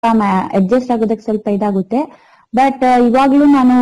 Adjust ಆಗೋದಕ್ಕೆ ಸ್ವಲ್ಪ ಇದಾಗುತ್ತೆ ಬಟ್ ಇವಾಗ್ಲೂ ನಾನು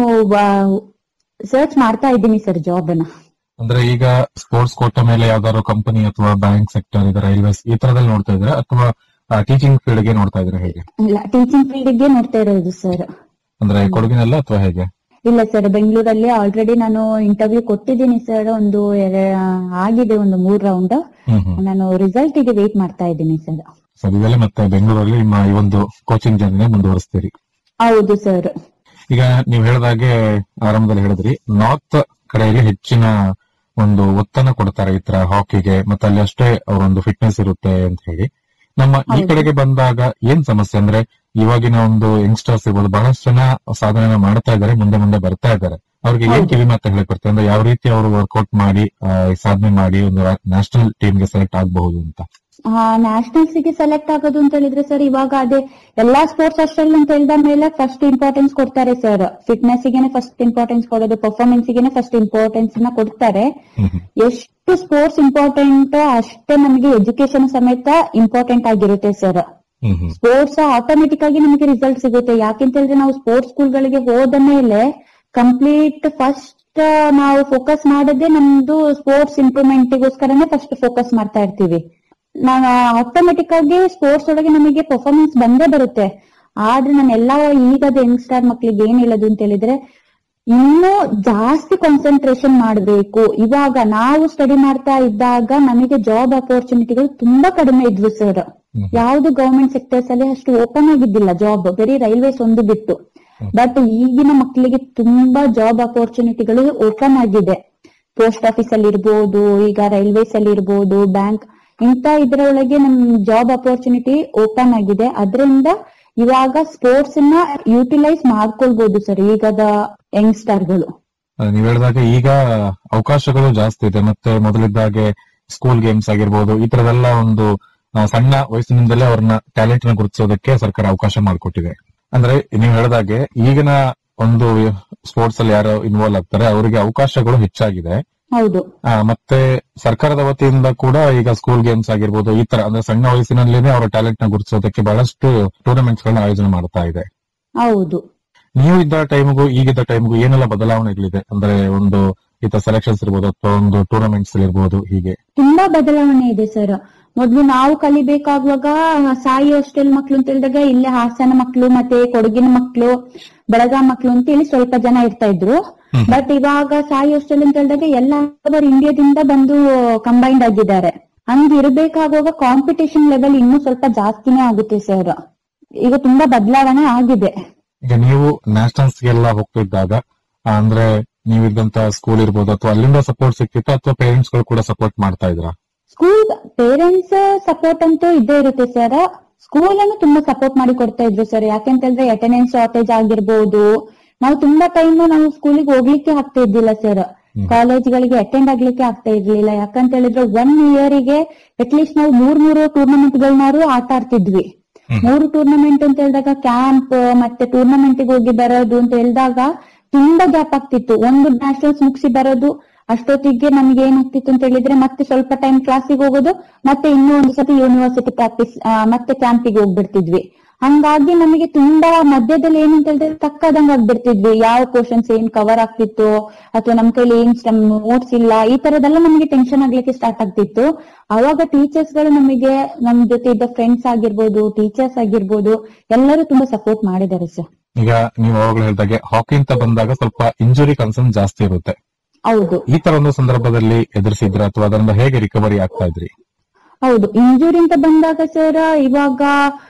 ಸರ್ಚ್ ಮಾಡ್ತಾ ಇದ್ದೀನಿ ಸರ್ ಜಾಬ್ ನ ಅಂದ್ರೆ ಈಗ ಸ್ಪೋರ್ಟ್ಸ್ ಕೋಟ ಮೇಲೆ ಯಾವ್ದಾದ್ರು ಕಂಪನಿ ಅಥವಾ ಬ್ಯಾಂಕ್ ಸೆಕ್ಟರ್ ಇದೆ ರೈಲ್ವೇಸ್ ಈ ತರದಲ್ಲಿ ನೋಡ್ತಾ ಇದ್ರೆ ಅಥವಾ ಟೀಚಿಂಗ್ ಫೀಲ್ಡ್ ಗೆ ನೋಡ್ತಾ ಇದ್ರೆ ಹೇಗೆ ಇಲ್ಲ ಟೀಚಿಂಗ್ ಫೀಲ್ಡ್ ಗೆ ನೋಡ್ತಾ ಇರೋದು ಸರ್ ಅಂದ್ರೆ ಕೊಡಗಿನಲ್ಲ ಅಥವಾ ಹೇಗೆ ಇಲ್ಲ ಸರ್ ಬೆಂಗಳೂರಲ್ಲಿ ಆಲ್ರೆಡಿ ನಾನು ಇಂಟರ್ವ್ಯೂ ಕೊಟ್ಟಿದ್ದೀನಿ ಸರ್ ಒಂದು ಎರ- ಆಗಿದೆ ಒಂದು ಮೂರ್ ರೌಂಡ್ ಹ್ಮ್ ಹ್ಮ್ ನಾನು ರಿಸಲ್ಟ್ ಗೆ ವೇಟ್ ಮಾಡ್ತಾ ಇದ್ದೀನಿ ಸರ್ ಸದ್ಯದಲ್ಲೇ ಮತ್ತೆ ಬೆಂಗಳೂರಲ್ಲಿ ನಿಮ್ಮ ಈ ಒಂದು ಕೋಚಿಂಗ್ ಜರ್ನಿ ಮುಂದುವರಿಸ್ತೀರಿ ಹೌದು ಸರ್ ಈಗ ನೀವು ಹೇಳಿದಾಗೆ ಆರಂಭದಲ್ಲಿ ಹೇಳಿದ್ರಿ ನಾರ್ತ್ ಕಡೆಯಲ್ಲಿ ಹೆಚ್ಚಿನ ಒಂದು ಒತ್ತನ್ನ ಕೊಡ್ತಾರೆ ಈ ತರ ಹಾಕಿಗೆ ಮತ್ತೆ ಅಲ್ಲಿ ಅಷ್ಟೇ ಅವರೊಂದು ಫಿಟ್ನೆಸ್ ಇರುತ್ತೆ ಅಂತ ಹೇಳಿ ನಮ್ಮ ಈ ಹೌದು. ಕಡೆಗೆ ಬಂದಾಗ ಏನ್ ಸಮಸ್ಯೆ ಅಂದ್ರೆ ಇವಾಗಿನ ಒಂದು ಯಂಗ್ಸ್ಟರ್ಸ್ ಇರ್ಬೋದು ಬಹಳಷ್ಟು ಜನ ಸಾಧನೆ ಮಾಡ್ತಾ ಇದ್ದಾರೆ ಮುಂದೆ ಮುಂದೆ ಬರ್ತಾ ಇದ್ದಾರೆ ಅವ್ರಿಗೆ ಏನ್ ಹೌದು. ಕಿವಿ ಮಾತು ಹೇಳಕ್ ಬರ್ತದೆ ಅಂದ್ರೆ ಯಾವ ರೀತಿ ಅವರು ವರ್ಕೌಟ್ ಮಾಡಿ ಆ, ಸಾಧನೆ ಮಾಡಿ ಒಂದು ನ್ಯಾಷನಲ್ ಟೀಮ್ಗೆ ಸೆಲೆಕ್ಟ್ ಆಗಬಹುದು ಅಂತ ನ್ಯಾಷನಲ್ಸ್ ಗೆ ಸೆಲೆಕ್ಟ್ ಆಗೋದು ಅಂತ ಹೇಳಿದ್ರೆ ಸರ್ ಇವಾಗ ಅದೇ ಎಲ್ಲಾ ಸ್ಪೋರ್ಟ್ಸ್ ಅಷ್ಟಲ್ಲಿ ಅಂತ ಹೇಳಿದ ಮೇಲೆ ಫಸ್ಟ್ ಇಂಪಾರ್ಟೆನ್ಸ್ ಕೊಡ್ತಾರೆ ಸರ್ ಫಿಟ್ನೆಸ್ ಗೆನೆ ಫಸ್ಟ್ ಇಂಪಾರ್ಟೆನ್ಸ್ ಕೊಡೋದು ಪರ್ಫಾರ್ಮೆನ್ಸ್ ಗೆನೆ ಫಸ್ಟ್ ಇಂಪಾರ್ಟೆನ್ಸ್ ನ ಕೊಡ್ತಾರೆ ಹ್ಮ್ ಹ್ಮ್. ಎಷ್ಟು ಸ್ಪೋರ್ಟ್ಸ್ ಇಂಪಾರ್ಟೆಂಟ್ ಅಷ್ಟೇ ನಮಗೆ ಎಜುಕೇಶನ್ ಸಮೇತ ಇಂಪಾರ್ಟೆಂಟ್ ಆಗಿರುತ್ತೆ ಸರ್ ಹ್ಮ್ ಹ್ಮ್ ಸ್ಪೋರ್ಟ್ಸ್ ಆಟೋಮೆಟಿಕ್ ಆಗಿ ನಮಗೆ ರಿಸಲ್ಟ್ ಸಿಗುತ್ತೆ ಯಾಕೆಂತ ಹೇಳಿದ್ರೆ ನಾವು ಸ್ಪೋರ್ಟ್ಸ್ ಸ್ಕೂಲ್ಗಳಿಗೆ ಹೋದ ಮೇಲೆ ಕಂಪ್ಲೀಟ್ ಫಸ್ಟ್ ನಾವು ಫೋಕಸ್ ಮಾಡದೆ ನಮ್ದು ಸ್ಪೋರ್ಟ್ಸ್ ಇಂಪ್ರೂವ್ಮೆಂಟ್ ಗೋಸ್ಕರನೇ ಫಸ್ಟ್ ಫೋಕಸ್ ಮಾಡ್ತಾ ಇರ್ತೀವಿ ನಾವು ಆಟೋಮೆಟಿಕ್ ಆಗಿ ಸ್ಪೋರ್ಟ್ಸ್ ಒಳಗೆ ನಮಗೆ ಪರ್ಫಾರ್ಮೆನ್ಸ್ ಬಂದೇ ಬರುತ್ತೆ ಆದ್ರೆ ನಾನು ಎಲ್ಲಾ ಈಗದ ಯಂಗ್ಸ್ಟರ್ ಮಕ್ಳಿಗೆ ಏನ್ ಹೇಳೋದು ಅಂತ ಹೇಳಿದ್ರೆ ಇನ್ನೂ ಜಾಸ್ತಿ ಕಾನ್ಸಂಟ್ರೇಷನ್ ಮಾಡಬೇಕು ಇವಾಗ ನಾವು ಸ್ಟಡಿ ಮಾಡ್ತಾ ಇದ್ದಾಗ ನಮಗೆ ಜಾಬ್ ಅಪರ್ಚುನಿಟಿಗಳು ತುಂಬಾ ಕಡಿಮೆ ಇದ್ವು ಸರ್ ಹ್ಮ್. ಯಾವ್ದು ಗವರ್ಮೆಂಟ್ ಸೆಕ್ಟರ್ಸ್ ಅಲ್ಲಿ ಅಷ್ಟು ಓಪನ್ ಆಗಿದ್ದಿಲ್ಲ ಜಾಬ್ ಬರೀ ರೈಲ್ವೇಸ್ ಒಂದು ಬಿಟ್ಟು ಬಟ್ ಈಗಿನ ಮಕ್ಕಳಿಗೆ ತುಂಬಾ ಜಾಬ್ ಅಪರ್ಚುನಿಟಿಗಳು ಓಪನ್ ಆಗಿದೆ ಪೋಸ್ಟ್ ಆಫೀಸ್ ಅಲ್ಲಿ ಇರ್ಬೋದು ಈಗ ರೈಲ್ವೇಸ್ ಅಲ್ಲಿ ಇರ್ಬೋದು ಬ್ಯಾಂಕ್ ಇಂತ ಇದ್ರೊಳಗೆ ನಮ್ ಜಾಬ್ ಅಪರ್ಚುನಿಟಿ ಓಪನ್ ಆಗಿದೆ ಅದರಿಂದ ಇವಾಗ ಸ್ಪೋರ್ಟ್ಸ್ ನ ಯುಟಿಲೈಸ್ ಮಾಡ್ಕೊಳ್ಬಹುದು ಸರ್ ಈಗದ ಯಂಗ್ಸ್ಟರ್ಗಳು ಅಹ್, ನೀವ್ ಹೇಳಿದಾಗೆ ಈಗ ಅವಕಾಶಗಳು ಜಾಸ್ತಿ ಇದೆ ಮತ್ತೆ ಮೊದಲಿದ್ದಾಗೆ ಸ್ಕೂಲ್ ಗೇಮ್ಸ್ ಆಗಿರ್ಬೋದು ಈ ತರದೆಲ್ಲ ಒಂದು ಆ, ಸಣ್ಣ ವಯಸ್ಸಿನಿಂದಲೇ ಅವ್ರನ್ನ ಟ್ಯಾಲೆಂಟ್ ನ ಗುರುತಿಸೋದಕ್ಕೆ ಸರ್ಕಾರ ಅವಕಾಶ ಮಾಡಿಕೊಟ್ಟಿದೆ ಅಂದ್ರೆ ನೀವು ಹೇಳಿದಾಗೆ ಈಗಿನ ಒಂದು ಸ್ಪೋರ್ಟ್ಸ್ ಅಲ್ಲಿ ಯಾರು ಇನ್ವಾಲ್ವ್ ಆಗ್ತಾರೆ ಅವರಿಗೆ ಅವಕಾಶಗಳು ಹೆಚ್ಚಾಗಿದೆ ಹೌದು ಆ, ಮತ್ತೆ ಸರ್ಕಾರದ ವತಿಯಿಂದ ಕೂಡ ಈಗ ಸ್ಕೂಲ್ ಗೇಮ್ಸ್ ಆಗಿರ್ಬೋದು ಈ ತರ ಅಂದ್ರೆ ಸಣ್ಣ ವಯಸ್ಸಿನಲ್ಲಿನೇ ಅವರ ಟ್ಯಾಲೆಂಟ್ ನ ಗುರುತಿಸೋದಕ್ಕೆ ಬಹಳಷ್ಟು ಟೂರ್ನಮೆಂಟ್ಸ್ ಗಳನ್ನ ಆಯೋಜನೆ ಮಾಡ್ತಾ ಇದೆ ಹೌದು ನೀವು ಇದ್ದ ಟೈಮ್ಗೂ ಈಗಿದ್ದ ಟೈಮ್ಗೂ ಏನೆಲ್ಲ ಬದಲಾವಣೆಗಳಿದೆ ಅಂದ್ರೆ ಒಂದು ಈತ ಸೆಲೆಕ್ಷನ್ಸ್ ಇರ್ಬೋದು ಅಥವಾ ಒಂದು ಟೂರ್ನಮೆಂಟ್ಸ್ ಇರ್ಬೋದು ಹೀಗೆ ತುಂಬಾ ಬದಲಾವಣೆ ಇದೆ ಸರ್ ಮೊದ್ಲು ನಾವು ಕಲಿಬೇಕಾಗುವಾಗ ಸಾಯಿ ಹಾಸ್ಟೆಲ್ ಮಕ್ಳು ಅಂತ ಹೇಳಿದಾಗ ಇಲ್ಲೇ ಹಾಸನ ಮಕ್ಳು ಮತ್ತೆ ಕೊಡಗಿನ ಮಕ್ಳು ಬೆಳಗಾಂ ಮಕ್ಳು ಅಂತ ಹೇಳಿ ಸ್ವಲ್ಪ ಜನ ಇರ್ತಾ ಇದ್ರು ಹ್ಮ್. ಬಟ್ ಇವಾಗ ಸಾಯಿ ಹಾಸ್ಟೆಲ್ ಅಂತ ಹೇಳಿದಾಗ ಎಲ್ಲ ಓವರ್ ಇಂಡಿಯಾದಿಂದ ಬಂದು ಕಂಬೈನ್ಡ್ ಆಗಿದ್ದಾರೆ ಹಂಗ್ ಇರ್ಬೇಕಾಗುವಾಗ ಕಾಂಪಿಟೇಷನ್ ಲೆವೆಲ್ ಇನ್ನೂ ಸ್ವಲ್ಪ ಜಾಸ್ತಿನೇ ಆಗುತ್ತೆ ಸರ್ ಈಗ ತುಂಬಾ ಬದಲಾವಣೆ ಆಗಿದೆ ಈಗ ನೀವು ನ್ಯಾಷನಲ್ಸ್ ಗೆಲ್ಲ ಹೋಗ್ತಿದ್ದಾಗ ಆ, ಅಂದ್ರೆ ನೀವಿದ್ದಂತ ಸ್ಕೂಲ್ ಇರ್ಬೋದು ಅಥವಾ ಅಲ್ಲಿಂದ ಸಪೋರ್ಟ್ ಸಿಕ್ತಿತ್ತು ಅಥವಾ ಪೇರೆಂಟ್ಸ್ ಗಳು ಕೂಡ ಸಪೋರ್ಟ್ ಮಾಡ್ತಾ ಇದ್ರ ಸ್ಕೂಲ್ ಪೇರೆಂಟ್ಸ್ ಸಪೋರ್ಟ್ ಅಂತೂ ಇದ್ದೇ ಇರುತ್ತೆ ಸರ್ ಸ್ಕೂಲ್ ಅನ್ನು ತುಂಬಾ ಸಪೋರ್ಟ್ ಮಾಡಿ ಕೊಡ್ತಾ ಇದ್ರು ಸರ್ ಯಾಕೆಂತ ಹೇಳಿದ್ರೆ ಅಟೆಂಡೆನ್ಸ್ ಶಾರ್ಟೇಜ್ ಆಗಿರ್ಬೋದು ನಾವು ತುಂಬಾ ಟೈಮ್ ನಾವು ಸ್ಕೂಲಿಗೆ ಹೋಗ್ಲಿಕ್ಕೆ ಆಗ್ತಾ ಇದ್ದಿಲ್ಲ ಸರ್ ಕಾಲೇಜ್ಗಳಿಗೆ ಅಟೆಂಡ್ ಆಗ್ಲಿಕ್ಕೆ ಆಗ್ತಾ ಇರ್ಲಿಲ್ಲ ಯಾಕಂತ ಹೇಳಿದ್ರೆ ಒನ್ ಇಯರಿಗೆ ಅಟ್ಲೀಸ್ಟ್ ನಾವು ಮೂರ್ ಮೂರು ಟೂರ್ನಮೆಂಟ್ ಗಳನ್ನಾರು ಆಟ ಆಡ್ತಿದ್ವಿ ಮೂರು ಟೂರ್ನಮೆಂಟ್ ಅಂತ ಹೇಳಿದಾಗ ಕ್ಯಾಂಪ್ ಮತ್ತೆ ಟೂರ್ನಮೆಂಟ್ ಹೋಗಿ ಬರೋದು ಅಂತ ಹೇಳಿದಾಗ ತುಂಬಾ ಗ್ಯಾಪ್ ಆಗ್ತಿತ್ತು ಒಂದು ನ್ಯಾಷನಲ್ಸ್ ಮುಗಿಸಿ ಬರೋದು ಅಷ್ಟೊತ್ತಿಗೆ ನಮ್ಗೆ ಏನಾಗ್ತಿತ್ತು ಅಂತ ಹೇಳಿದ್ರೆ ಮತ್ತೆ ಸ್ವಲ್ಪ ಟೈಮ್ ಕ್ಲಾಸಿಗೆ ಹೋಗೋದು ಮತ್ತೆ ಇನ್ನೂ ಒಂದು ಸತಿ ಯೂನಿವರ್ಸಿಟಿ ಪ್ರಾಕ್ಟೀಸ್ ಮತ್ತೆ ಕ್ಯಾಂಪಿಗೆ ಹೋಗ್ಬಿಡ್ತಿದ್ವಿ ಹಂಗಾಗಿ ನಮಗೆ ತುಂಬಾ ಮಧ್ಯದಲ್ಲಿ ಏನಂತ ಹೇಳಿದ್ರೆ ತಕ್ಕದಂಗ್ ಆಗ್ಬಿಡ್ತಿದ್ವಿ ಯಾವ ಕ್ವಶನ್ಸ್ ಏನ್ ಕವರ್ ಆಗ್ತಿತ್ತು ಅಥವಾ ನಮ್ ಕೈಲಿ ಏನ್ ನೋಟ್ಸ್ ಇಲ್ಲ ಈ ತರದೆಲ್ಲ ನಮಗೆ ಟೆನ್ಷನ್ ಆಗ್ಲಿಕ್ಕೆ ಸ್ಟಾರ್ಟ್ ಆಗ್ತಿತ್ತು ಅವಾಗ ಟೀಚರ್ಸ್ ಗಳು ನಮಗೆ ನಮ್ ಜೊತೆ ಇದ್ದ ಫ್ರೆಂಡ್ಸ್ ಆಗಿರ್ಬೋದು ಟೀಚರ್ಸ್ ಆಗಿರ್ಬೋದು ಎಲ್ಲರೂ ತುಂಬಾ ಸಪೋರ್ಟ್ ಮಾಡಿದ್ದಾರೆ ಸರ್ ಈಗ ನೀವು ಅವಾಗಲೂ ಹೇಳಿದಾಗೆ ಹಾಕಿ ಅಂತ ಬಂದಾಗ ಸ್ವಲ್ಪ ಇಂಜುರಿ ಕನ್ಸರ್ನ್ ಜಾಸ್ತಿ ಇರುತ್ತೆ ಹೌದು ಈ ತರ ಒಂದು ಸಂದರ್ಭದಲ್ಲಿ ಎದುರಿಸಿದ್ರ ಅಥವಾ ಅದರಿಂದ ಹೇಗೆ ರಿಕವರಿ ಆಗ್ತಾ ಇದ್ರಿ ಹೌದು ಇಂಜುರಿ ಅಂತ ಬಂದಾಗ ಸರ್ ಇವಾಗ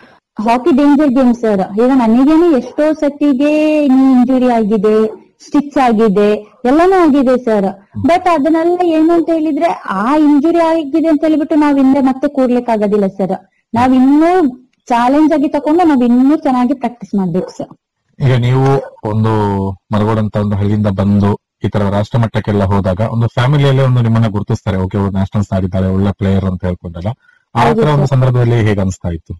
ಹಾಕಿ ಡೇಂಜರ್ ಗೇಮ್ ಸರ್ ಈಗ ನನಗೇನೆ ಎಷ್ಟೋ ಸತಿಗೆ ನೀ ಇಂಜುರಿ ಆಗಿದೆ ಸ್ಟಿಚ್ ಆಗಿದೆ ಎಲ್ಲಾನು ಆಗಿದೆ ಸರ್ ಬಟ್ ಅದನ್ನೆಲ್ಲ ಏನು ಅಂತ ಹೇಳಿದ್ರೆ ಆ ಇಂಜುರಿ ಆಗಿದೆ ಅಂತ ಹೇಳಿಬಿಟ್ಟು ನಾವ್ ಹಿಂದೆ ಮತ್ತೆ ಕೂರ್ಲಿಕ್ಕೆ ಆಗೋದಿಲ್ಲ ಸರ್ ನಾವ್ ಇನ್ನೂ ಚಾಲೆಂಜ್ ಆಗಿ ತಕೊಂಡು ನಾವ್ ಇನ್ನೂ ಚೆನ್ನಾಗಿ ಪ್ರಾಕ್ಟೀಸ್ ಮಾಡ್ಬೇಕು ಸರ್ ಈಗ ನೀವು ಒಂದು ಮರಗೋಡ್ ಅಂತ ಒಂದು ಹಳ್ಳಿಯಿಂದ ಬಂದು ಈ ತರ ರಾಷ್ಟ್ರ ಮಟ್ಟಕ್ಕೆಲ್ಲ ಹೋದಾಗ ಒಂದು ಫ್ಯಾಮಿಲಿಯಲ್ಲೇ ಒಂದು ನಿಮ್ಮನ್ನ ಗುರುತಿಸ್ತಾರೆ ಓಕೆ ನ್ಯಾಷನಲ್ಸ್ ಆಡಿದ್ದಾರೆ ಒಳ್ಳೆ ಪ್ಲೇಯರ್ ಅಂತ ಹೇಳ್ಕೊಂಡಲ್ಲ ಆ ಹೌದು ತರ ಒಂದು sir. ಸಂದರ್ಭದಲ್ಲಿ ಹೇಗೆ ಅನಿಸ್ತಾ ಇತ್ತು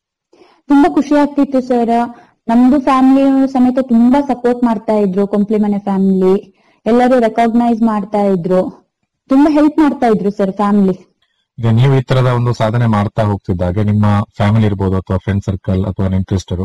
ತುಂಬಾ ಖುಷಿ ಆಗ್ತಿತ್ತು ಸರ್ ನಮ್ದು ಫ್ಯಾಮಿಲಿ ಸಮೇತ ತುಂಬಾ ಸಪೋರ್ಟ್ ಮಾಡ್ತಾ ಇದ್ರು ಕೊಂಪ್ಲಿಮನೆ ಫ್ಯಾಮಿಲಿ ಎಲ್ಲರೂ ರೆಕಾಗ್ನೈಸ್ ಮಾಡ್ತಾ ಇದ್ರು ತುಂಬಾ ಹೆಲ್ಪ್ ಮಾಡ್ತಾ ಇದ್ರು ಸರ್ ಫ್ಯಾಮಿಲಿ ಈಗ ನೀವು ಈ ತರದ ಒಂದು ಸಾಧನೆ ಮಾಡ್ತಾ ಹೋಗ್ತಿದ್ದಾಗ ನಿಮ್ಮ ಫ್ಯಾಮಿಲಿ ಇರ್ಬೋದು ಅಥವಾ ಫ್ರೆಂಡ್ ಸರ್ಕಲ್ ಅಥವಾ ನೆಂಟರಿಷ್ಟರು